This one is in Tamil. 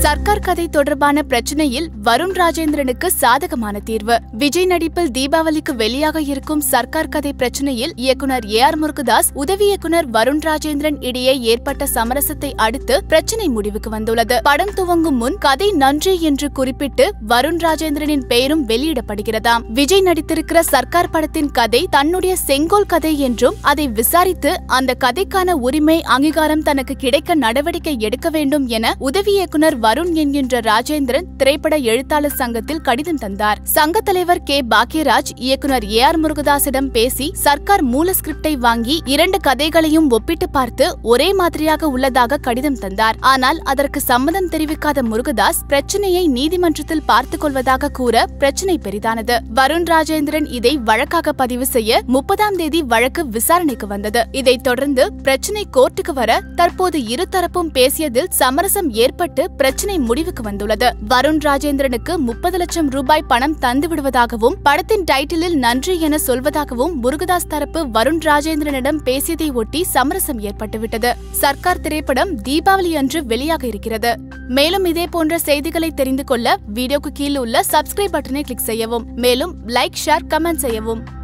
சர்க்கார் கதை தொடர்பான பிரச்சனையில் வருண் ராஜேந்திரனுக்கு சாதகமான தீர்வு விஜய் நடிப்பில் தீபாவளிக்கு வெளியாக இருக்கும் சர்க்கார் கதை பிரச்சனையில் இயக்குனர் ஏ ஆர் முருகதாஸ் உதவி இயக்குனர் வருண் ராஜேந்திரன் இடையே ஏற்பட்ட சமரசத்தை அடுத்து பிரச்சனை முடிவுக்கு வந்துள்ளது படம் துவங்கும் முன் கதை நன்றி என்று குறிப்பிட்டு வருண் ராஜேந்திரனின் பெயரும் வெளியிடப்படுகிறதாம் விஜய் நடித்திருக்கிற சர்க்கார் படத்தின் கதை தன்னுடைய செங்கோல் கதை என்றும் அதை விசாரித்து அந்த கதைக்கான உரிமை அங்கீகாரம் தனக்கு கிடைக்க நடவடிக்கை எடுக்க வேண்டும் என உதவி இயக்குனர் வருண் என்கின்ற ராஜேந்திரன் திரைப்பட எழுத்தாளர் சங்கத்தில் கடிதம் தந்தார் சங்க தலைவர் கே பாக்யராஜ் இயக்குனர் ஏ ஆர் முருகதாசிடம் பேசி சர்க்கார் மூல ஸ்கிரிப்டை வாங்கி இரண்டு கதைகளையும் ஒப்பிட்டு பார்த்து ஒரே மாதிரியாக உள்ளதாக கடிதம் தந்தார் ஆனால் அதற்கு சம்மதம் தெரிவிக்காத முருகதாஸ் பிரச்சனையை நீதிமன்றத்தில் பார்த்துக் கொள்வதாக கூற பிரச்சனை பெரிதானது வருண் ராஜேந்திரன் இதை வழக்காக பதிவு செய்ய முப்பதாம் தேதி வழக்கு விசாரணைக்கு வந்தது இதைத் தொடர்ந்து பிரச்சனை கோர்ட்டுக்கு வர தற்போது இருதரப்பும் பேசியதில் சமரசம் ஏற்பட்டு பிரச்சனை முடிவுக்கு வந்துள்ளது வருண் ராஜேந்திரனுக்கு முப்பது லட்சம் ரூபாய் பணம் தந்து விடுவதாகவும் படத்தின் டைட்டிலில் நன்றி என சொல்வதாகவும் முருகதாஸ் தரப்பு வருண் ராஜேந்திரனிடம் பேசியதை ஒட்டி சமரசம் ஏற்பட்டுவிட்டது சர்க்கார் திரைப்படம் தீபாவளி அன்று வெளியாக இருக்கிறது மேலும் இதே போன்ற செய்திகளை தெரிந்து கொள்ள வீடியோக்கு கீழே உள்ள சப்ஸ்கிரைப் பட்டனை கிளிக் செய்யவும் மேலும் லைக் ஷேர் கமெண்ட் செய்யவும்